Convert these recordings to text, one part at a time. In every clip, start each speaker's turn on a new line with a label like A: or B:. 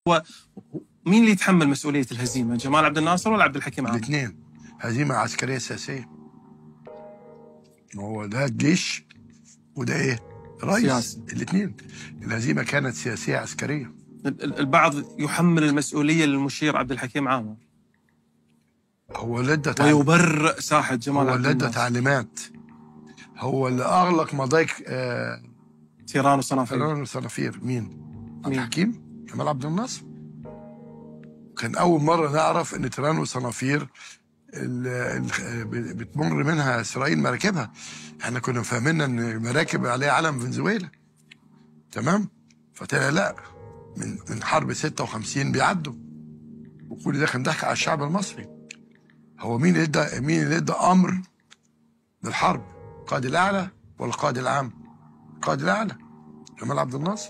A: هو مين اللي يتحمل مسؤوليه الهزيمه؟ جمال عبد الناصر ولا عبد الحكيم عامر؟
B: الاثنين هزيمه عسكريه سياسيه ما هو ده الجيش وده ايه؟ رئيس
A: سياسي.
B: الاثنين الهزيمه كانت سياسيه عسكريه
A: ال- ال- البعض يحمل المسؤوليه للمشير عبد الحكيم عامر
B: هو اللي ادى تعليم-
A: ويبرر ساحه جمال
B: هو
A: عبد
B: اللي ادى
A: الناصر
B: تعليمات هو اللي اغلق مضايق آه
A: تيران وصنافير
B: فنان وصنافير مين؟ عبد
A: مين؟
B: الحكيم جمال عبد الناصر كان اول مره نعرف ان تيران وصنافير ال- ال- بتمر منها اسرائيل مراكبها احنا كنا فاهمين ان المراكب عليها علم فنزويلا تمام فطلع لا من من حرب 56 بيعدوا وكل ده كان ضحك على الشعب المصري هو مين اللي ادى مين اللي ادى امر بالحرب القائد الاعلى ولا القائد العام القائد الاعلى جمال عبد الناصر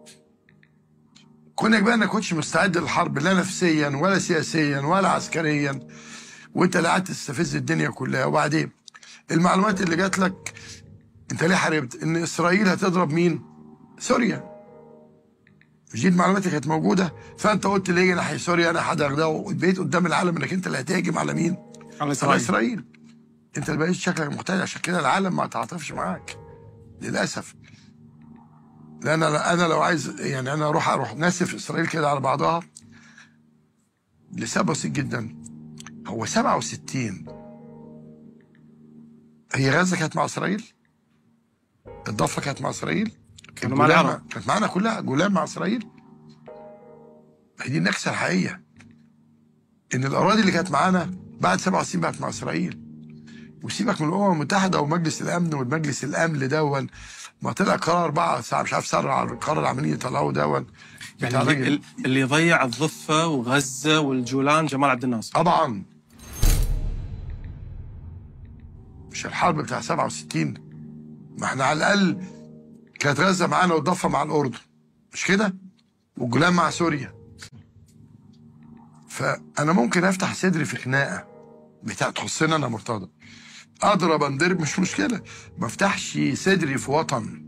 B: كونك بقى انك كنتش مستعد للحرب لا نفسيا ولا سياسيا ولا عسكريا وانت اللي قعدت تستفز الدنيا كلها وبعدين المعلومات اللي جات لك انت ليه حاربت ان اسرائيل هتضرب مين سوريا مش دي المعلومات اللي كانت موجوده فانت قلت ليه ناحيه سوريا انا هدغدغه وبقيت قدام العالم انك انت اللي هتهاجم على مين
A: على
B: على
A: اسرائيل
B: اسرائيل انت اللي بقيت شكلك محتاج عشان كده العالم ما تعاطفش معاك للاسف لان انا انا لو عايز يعني انا اروح اروح ناسف اسرائيل كده على بعضها لسبب بسيط جدا هو 67 هي غزه كانت مع اسرائيل الضفه كانت مع اسرائيل
A: كانوا مع
B: جولان
A: العرب.
B: كانت معانا كلها جولان مع اسرائيل هي دي النكسه الحقيقيه ان الاراضي اللي كانت معانا بعد 67 بقت مع اسرائيل وسيبك من الامم المتحده ومجلس الامن والمجلس الامن دون ما طلع قرار بقى ساعة مش عارف سرع القرار عمالين يطلعوه دون
A: يعني
B: بتاع
A: اللي,
B: الراجل.
A: اللي ضيع الضفه وغزه والجولان جمال عبد الناصر
B: طبعا مش الحرب بتاع 67 ما احنا على الاقل كانت غزه معانا والضفه مع الاردن مش كده؟ والجولان مع سوريا فانا ممكن افتح صدري في خناقه بتاع تخصني انا مرتضى اضرب انضرب مش مشكله ما افتحش صدري في وطن